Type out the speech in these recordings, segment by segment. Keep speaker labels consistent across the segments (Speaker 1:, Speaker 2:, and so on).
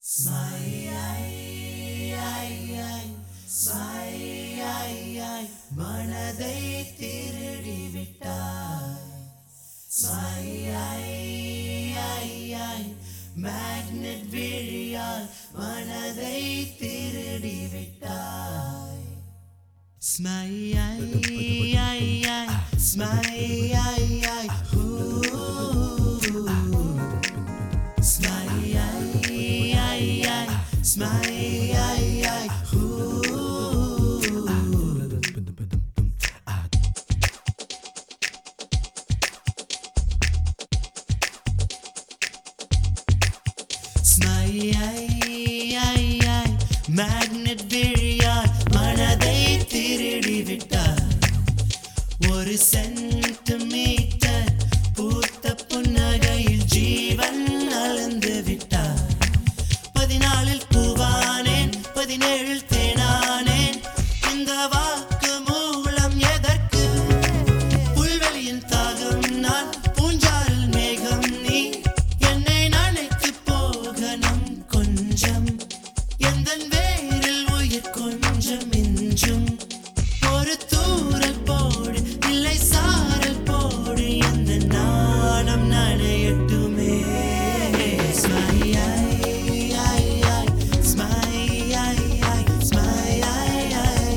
Speaker 1: மனதை திருடி விட்டாய் மேக்னெட் விழியால் மனதை திருடி விட்டாய் ஸ்மையாய் ஸ்மையாய் ஸ்மையாய் ஸ்மையாய் மேக்னெட் விழியால் மனதை திருடி விட்டார் ஒரு சென்டிமீட்டர் பூத்த புன்னகையில் ஜீவன் அளந்து விட்டார் பதினாலில் பூவானேன் பதினேழில் தேனானேன் இந்த வாக்கு மூலம் எதற்கு புல்வெளியின் தாகம் நான் பூஞ்சாரில் மேகம் நீ என்னை நினைத்து போகணும் கொஞ்சம் எந்த வேரில் உயிர் கொஞ்சம் மிஞ்சும் ஒரு தூரல் போடு இல்லை சாரல் போடு எந்த நாணம் நனையட்டுமே ஸ்மையாய் ஸ்மையாய் ஸ்மையாய்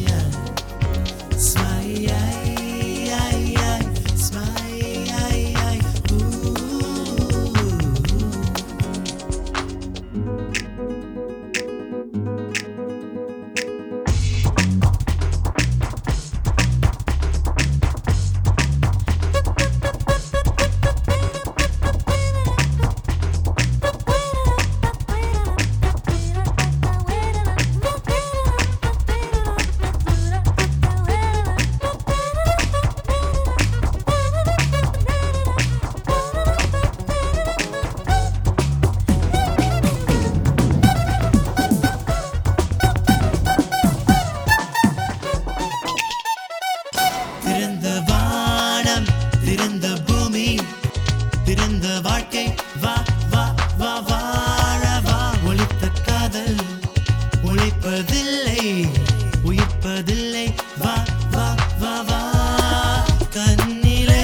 Speaker 1: திறந்த வானம் திறந்த பூமி திறந்த வாழ்க்கை வா வா வா வாழ வா ஒழித்த காதல் ஒழிப்பதில்லை உயிர்ப்பதில்லை வா வா வா வா கண்ணிலே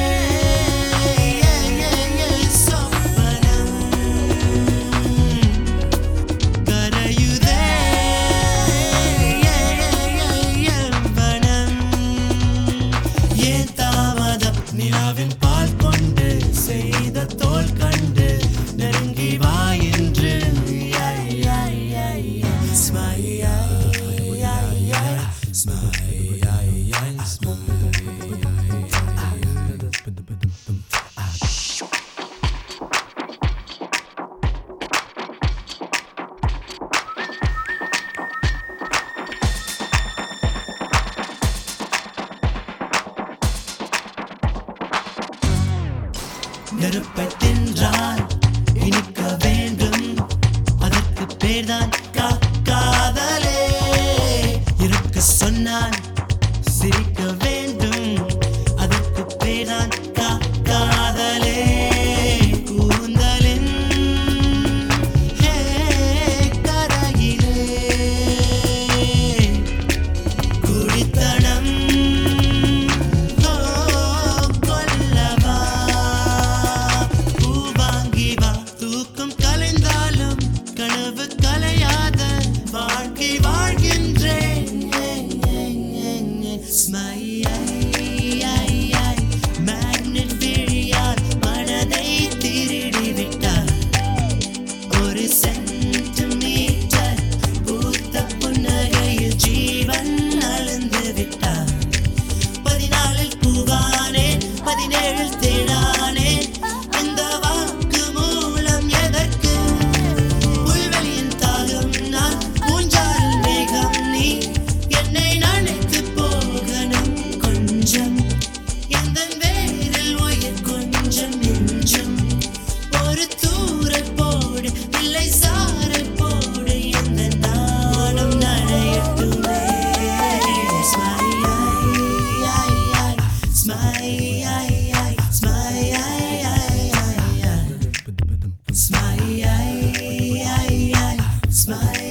Speaker 1: சொப்பனம் கரையுதே வனம் ஏன் தாமதம் நிலாவின் பால் கொண்டு செய்த தோல் கண்டு நெருங்கி வா என்று நெருப்பை தின்றால் இனிக்க வேண்டும் அதற்கு பேர்தான் கா காதலே இருக்க சொன்னால் சிரிக்க வேண்டும் அதற்கு பேர்தான் கா காதலே கூந்தலின் ஹே கரையிலே குடித்தனம் ஓ கொல்லவா பூ வாங்கி வா தூக்கம் கலைந்தாலும் கனவு கலையாத வாழ்க்கை வாழ்கின்றேன் மேக்னெட் விழியால் மனதை திருடி விட்டார் ஒரு சென்டிமீட்டர் பூத்த புன்னகையில் ஜீவன் அளந்து விட்டார் பதினாலில் பூவானேன் பதினேழில் தேடானேன் இந்த வாக்கு மூலம் எதற்கு புல்வெளியின் தாகம் நான் பூஞ்சாரில் மேகம் நீ என்னை நினைத்து போகணும் கொஞ்சம் எந்த வேரில் உயிர் கொஞ்சம் மிஞ்சும் ஒரு தூரல் போடு இல்லை சா smile